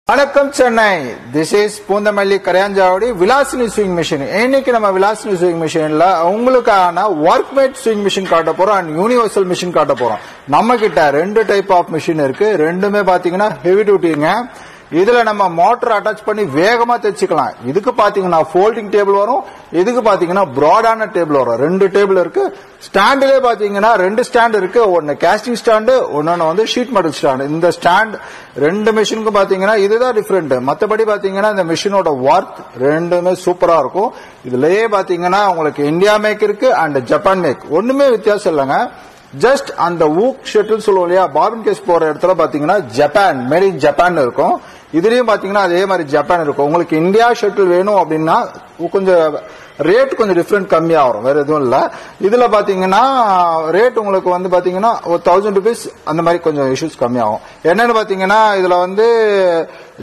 வணக்கம் Chennai this is Poonamallee Karayanchavadi Vilasini sewing machine இன்னைக்கு நம்ம விலாசினி ஸ்விங் மிஷின்ல உங்களுக்கான ஒர்க் மேட் ஸ்விங் மிஷின் காட்ட போறோம் அண்ட் யூனிவர்சல் மிஷின் காட்ட போறோம் நம்ம கிட்ட ரெண்டு டைப் ஆஃப் மிஷின் இருக்கு ரெண்டுமே பாத்தீங்கன்னா ஹெவி டியூட்டிங்க இதுல நம்ம மோட்டர் அட்டாச் பண்ணி வேகமா தைச்சுக்கலாம் இதுக்கு பாத்தீங்கன்னா ஃபோல்டிங் டேபிள் வரும் இதுக்கு பாத்தீங்கன்னா ப்ராடான டேபிள் வரும் ரெண்டு டேபிள் இருக்கு ஸ்டாண்டிலே பாத்தீங்கன்னா ரெண்டு ஸ்டாண்ட் இருக்கு ஒன்னு கேஸ்டிங் ஸ்டாண்டு ஒன்னொன்னு வந்து ஷீட் மெட்டல் ஸ்டாண்டு இந்த ஸ்டாண்ட் ரெண்டு மிஷினுக்கும் பாத்தீங்கன்னா இதுதான் டிஃபரெண்ட் மத்தபடி பாத்தீங்கன்னா இந்த மிஷினோட ஒர்க் ரெண்டுமே சூப்பரா இருக்கும் இதுலயே பாத்தீங்கன்னா உங்களுக்கு இந்தியா மேக் இருக்கு அண்ட் ஜப்பான் மேக் ஒண்ணுமே வித்தியாசம் இல்லைங்க ஜஸ்ட் அந்த ஊக் ஷெட்டில் சொல்லுவோம் இல்லையா பாபின் கேஸ் போற இடத்துல பாத்தீங்கன்னா ஜப்பான் மேட் இன் ஜப்பான் இருக்கும் இதுலயும் பாத்தீங்கன்னா அதே மாதிரி ஜப்பான் இருக்கும் உங்களுக்கு இந்தியா ஷட்டில் வேணும் அப்படின்னா கொஞ்சம் ரேட் கொஞ்சம் டிஃப்ரெண்ட் கம்மியா வரும் வேற எதுவும் இல்ல இதுல பாத்தீங்கன்னா ரேட் உங்களுக்கு வந்து பாத்தீங்கன்னா ஒரு தௌசண்ட் ருபீஸ் அந்த மாதிரி கொஞ்சம் இஷ்யூஸ் கம்மியாகும் என்னன்னு பாத்தீங்கன்னா இதுல வந்து